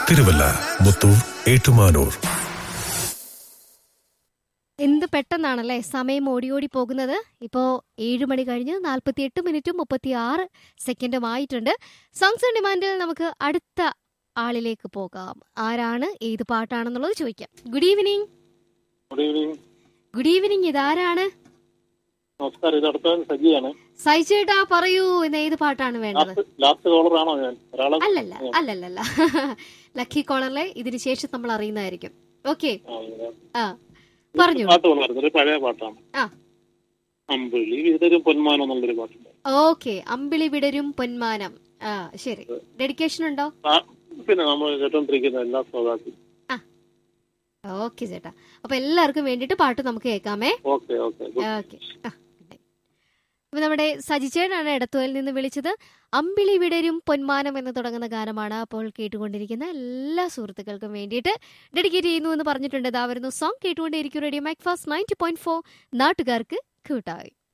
തിരുവല്ല മുത്തൂർ ഏറ്റുമാനൂർ എന്ത് പെട്ടെന്നാണല്ലേ സമയം ഓടി ഓടി പോകുന്നത് ഇപ്പോ ഏഴ് മണി കഴിഞ്ഞ് നാൽപ്പത്തി എട്ട് മിനിറ്റും മുപ്പത്തി ആറ് സെക്കൻഡും ആയിട്ടുണ്ട് സോങ്സ് ഓൺ ഡിമാൻഡിൽ നമുക്ക് അടുത്ത ആളിലേക്ക് പോകാം ആരാണ് ഏത് പാട്ടാണെന്നുള്ളത് ചോദിക്കാം good evening good evening good evening ഇതാരാണ് നമസ്കാരം ഇത് അടുത്ത സജിയാണ് സൈചേട്ടാ പറയൂ ഇന്ന് ഏത് പാട്ടാണ് വേണ്ടത് ലാസ്റ്റ് ലാസ്റ്റ് കോളറാണോ ഞാൻ ഒരാളെ അല്ലല്ല അല്ലല്ലല്ല ലക്കി കോളറിലെ ഇതിന് ശേഷം നമ്മൾ അറിയുന്നതായിരിക്കും ഓക്കെ ആ, ഇങ്ങനെ. ആ പറഞ്ഞോളൂ പാട്ട് കൊള്ളായിരുന്നു ഒരു പഴയ പാട്ടാണ് ആ. അമ്പിളി ഇതൊരു പൊന്മാനം എന്നുള്ളൊരു പാട്ടുണ്ട് ഓക്കെ അമ്പിളി വിടരും പൊന്മാനം ആ ശരി ഡെഡിക്കേഷൻ ഉണ്ടോ ആ, പിന്നെ നമ്മൾ കേട്ടോണ്ടിരിക്കുന്ന എല്ലാ ശ്രോതാക്കളും ഓക്കെ ചേട്ടാ അപ്പൊ എല്ലാവർക്കും വേണ്ടിയിട്ട് പാട്ട് നമുക്ക് കേൾക്കാമേ ഓക്കെ ഓക്കെ ഗുഡ് ഓക്കെ അപ്പൊ നമ്മുടെ സജിച്ചേടാണ് എടത്തുവയിൽ നിന്ന് വിളിച്ചത് അമ്പിളി വിടരും പൊന്മാനം എന്ന് തുടങ്ങുന്ന ഗാനമാണ് അപ്പോൾ കേട്ടുകൊണ്ടിരിക്കുന്ന എല്ലാ സുഹൃത്തുക്കൾക്കും വേണ്ടിയിട്ട് ഡെഡിക്കേറ്റ് ചെയ്യുന്നു എന്ന് പറഞ്ഞിട്ടുണ്ട് ഇതാ വരുന്നു സോങ് കേട്ടുകൊണ്ടേയിരിക്കും radio Macfast ninety point four നാട്ടുകാർക്ക് കൂട്ടായി